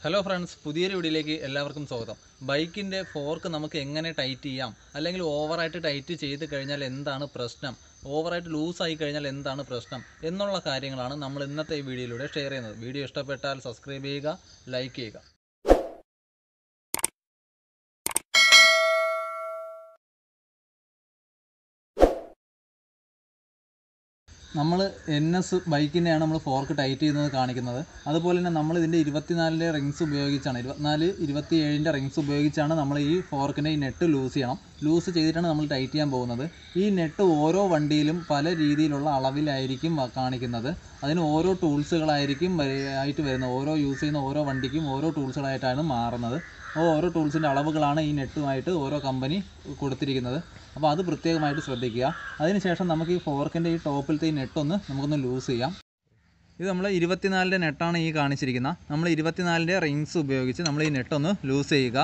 hello friends പുതിയൊരു വീഡിയോയിലേക്ക് എല്ലാവർക്കും സ്വാഗതം ബൈക്കിൻ്റെ ഫോർക്ക് നമുക്ക് എങ്ങനെ ടൈറ്റ് ചെയ്യാം അല്ലെങ്കിൽ ഓവറായിട്ട് ടൈറ്റ് ചെയ്ത് കഴിഞ്ഞാൽ എന്താണ് പ്രശ്നം ഓവറായിട്ട് ലൂസായി കഴിഞ്ഞാൽ എന്താണ് പ്രശ്നം എന്നുള്ള കാര്യങ്ങളാണ് നമ്മൾ ഇന്നത്തെ ഈ വീഡിയോയിലൂടെ ഷെയർ ചെയ്യുന്നത് വീഡിയോ ഇഷ്ടപ്പെട്ടാൽ സബ്സ്ക്രൈബ് ചെയ്യുക ലൈക്ക് ചെയ്യുക നമ്മൾ എൻ എസ് ബൈക്കിൻ്റെയാണ് നമ്മൾ ഫോർക്ക് ടൈറ്റ് ചെയ്യുന്നത് കാണിക്കുന്നത് അതുപോലെ തന്നെ നമ്മൾ ഇതിൻ്റെ ഇരുപത്തിനാലിൻ്റെ റിങ്സ് ഉപയോഗിച്ചാണ് ഇരുപത്തിനാല് ഇരുപത്തി ഏഴിൻ്റെ റിങ്സ് ഉപയോഗിച്ചാണ് നമ്മൾ ഈ ഫോർക്കിൻ്റെ ഈ നെറ്റ് ലൂസ് ചെയ്യണം ലൂസ് ചെയ്തിട്ടാണ് നമ്മൾ ടൈറ്റ് ചെയ്യാൻ പോകുന്നത് ഈ നെറ്റ് ഓരോ വണ്ടിയിലും പല രീതിയിലുള്ള അളവിലായിരിക്കും വ- കാണിക്കുന്നത് അതിന് ഓരോ ടൂൾസുകളായിരിക്കും വരി- ആയിട്ട് വരുന്നത് ഓരോ യൂസ് ചെയ്യുന്ന ഓരോ വണ്ടിക്കും ഓരോ ടൂൾസുകളായിട്ടാണ് മാറുന്നത് അപ്പോൾ ഓരോ ടൂൾസിൻ്റെ അളവുകളാണ് ഈ നെറ്റുമായിട്ട് ഓരോ കമ്പനി കൊടുത്തിരിക്കുന്നത് അപ്പോൾ അത് പ്രത്യേകമായിട്ട് ശ്രദ്ധിക്കുക അതിനുശേഷം നമുക്ക് ഈ ഫോർക്കിൻ്റെ ഈ ടോപ്പിലത്തെ ഈ നെട്ടൊന്ന് നമുക്കൊന്ന് ലൂസ് ചെയ്യാം ഇത് നമ്മൾ ഇരുപത്തിനാലിൻ്റെ നെട്ടാണ് ഈ കാണിച്ചിരിക്കുന്നത് നമ്മൾ ഇരുപത്തിനാലിൻ്റെ റിങ്സ് ഉപയോഗിച്ച് നമ്മൾ ഈ നെട്ടൊന്ന് ലൂസ് ചെയ്യുക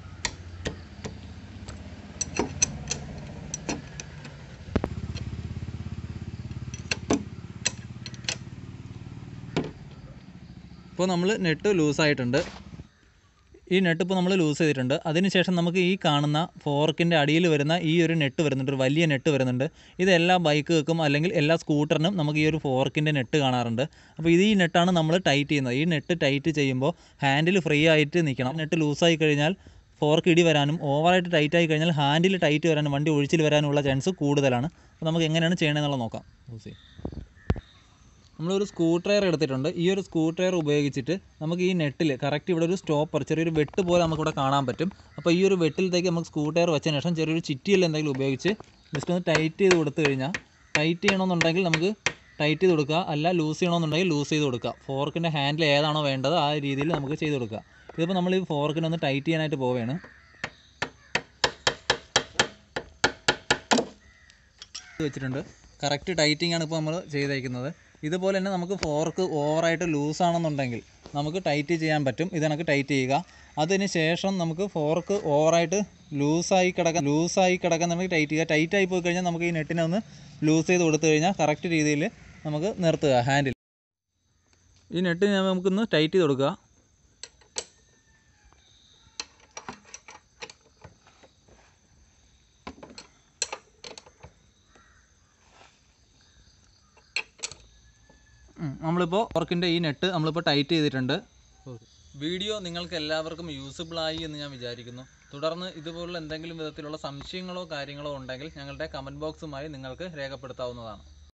ഇപ്പോൾ നമ്മൾ നെട്ട് ലൂസായിട്ടുണ്ട് ഈ നെട്ട് ഇപ്പോൾ നമ്മൾ ലൂസ് ചെയ്തിട്ടുണ്ട് അതിനുശേഷം നമുക്ക് ഈ കാണുന്ന ഫോർക്കിൻ്റെ അടിയിൽ വരുന്ന ഈ ഒരു നെട്ട് വരുന്നുണ്ട് ഒരു വലിയ നെട്ട് വരുന്നുണ്ട് ഇത് എല്ലാ ബൈക്കുകൾക്കും അല്ലെങ്കിൽ എല്ലാ സ്കൂട്ടറിനും നമുക്ക് ഈ ഒരു ഫോർക്കിൻ്റെ നെട്ട് കാണാറുണ്ട് അപ്പോൾ ഇത് ഈ നെട്ടാണ് നമ്മൾ ടൈറ്റ് ചെയ്യുന്നത് ഈ നെട്ട് ടൈറ്റ് ചെയ്യുമ്പോൾ ഹാൻഡിൽ ഫ്രീ ആയിട്ട് നിൽക്കണം നെട്ട് ലൂസായി കഴിഞ്ഞാൽ ഫോർക്ക് ഇടി വരാനും ഓവറായിട്ട് ടൈറ്റ് ആയി കഴിഞ്ഞാൽ ഹാൻഡിൽ ടൈറ്റ് വരാനും വണ്ടി ഒഴിച്ചിൽ വരാനുള്ള ചാൻസ് കൂടുതലാണ് അപ്പോൾ നമുക്ക് എങ്ങനെയാണ് ചെയ്യണമെന്നുള്ളത് നോക്കാം ലൂസ് ചെയ്യും നമ്മളൊരു സ്ക്രൂ ഡ്രൈവർ എടുത്തിട്ടുണ്ട് ഈ ഒരു സ്ക്രൂ ഡ്രൈവർ ഉപയോഗിച്ചിട്ട് നമുക്ക് ഈ നെറ്റിൽ കറക്റ്റ് ഇവിടെ ഒരു സ്റ്റോപ്പർ ചെറിയൊരു വെട്ട് പോലെ നമുക്കിവിടെ കാണാൻ പറ്റും അപ്പോൾ ഈ ഒരു വെട്ടിലത്തേക്ക് നമുക്ക് സ്ക്രൂ ഡ്രൈവർ വെച്ചതിന് ശേഷം ചെറിയൊരു ചിറ്റിയിൽ എന്തെങ്കിലും ഉപയോഗിച്ച് ജസ്റ്റ് ഒന്ന് ടൈറ്റ് ചെയ്ത് കൊടുത്തു കഴിഞ്ഞാൽ ടൈറ്റ് ചെയ്യണമെന്നുണ്ടെങ്കിൽ നമുക്ക് ടൈറ്റ് ചെയ്ത് കൊടുക്കുക അല്ല ലൂസ് ചെയ്യണമെന്നുണ്ടെങ്കിൽ ലൂസ് ചെയ്ത് കൊടുക്കുക ഫോർക്കിൻ്റെ ഹാൻഡിൽ ഏതാണോ വേണ്ടത് ആ രീതിയിൽ നമുക്ക് ചെയ്ത് കൊടുക്കുക ഇതിപ്പോൾ നമ്മൾ ഈ ഫോർക്കിനെ ഒന്ന് ടൈറ്റ് ചെയ്യാനായിട്ട് പോവുകയാണ് ഇത് വെച്ചിട്ടുണ്ട് കറക്റ്റ് ടൈറ്റിംഗ് ആണ് ഇപ്പോൾ നമ്മൾ ചെയ്തേക്കുന്നത് ഇതുപോലെ തന്നെ നമുക്ക് ഫോർക്ക് ഓവറായിട്ട് ലൂസ് ആണെന്നുണ്ടെങ്കിൽ നമുക്ക് ടൈറ്റ് ചെയ്യാൻ പറ്റും ഇത് കണക്ക് ടൈറ്റ് ചെയ്യുക അതിന് ശേഷം നമുക്ക് ഫോർക്ക് ഓവറായിട്ട് ലൂസായി കിടക്കാൻ ലൂസായി കിടക്കാൻ നമുക്ക് ടൈറ്റ് ചെയ്യുക ടൈറ്റ് ആയി പോയി കഴിഞ്ഞാൽ നമുക്ക് ഈ നെറ്റിനെ ഒന്ന് ലൂസ് ചെയ്ത് കൊടുത്തു കഴിഞ്ഞാൽ കറക്റ്റ് രീതിയിൽ നമുക്ക് നിർത്തുക ഹാൻഡിൽ ഈ നെറ്റ് നമുക്കൊന്ന് ടൈറ്റ് ചെയ്ത് കൊടുക്കുക ഉം, നമ്മളിപ്പോൾ ഫോർക്കിൻ്റെ ഈ നെറ്റ് നമ്മളിപ്പോൾ ടൈറ്റ് ചെയ്തിട്ടുണ്ട് വീഡിയോ നിങ്ങൾക്ക് എല്ലാവർക്കും യൂസബിൾ ആയി എന്ന് ഞാൻ വിചാരിക്കുന്നു തുടർന്ന് ഇതുപോലുള്ള എന്തെങ്കിലും വിധത്തിലുള്ള സംശയങ്ങളോ കാര്യങ്ങളോ ഉണ്ടെങ്കിൽ ഞങ്ങളുടെ കമൻറ്റ് ബോക്സുമായി നിങ്ങൾക്ക് രേഖപ്പെടുത്താവുന്നതാണ്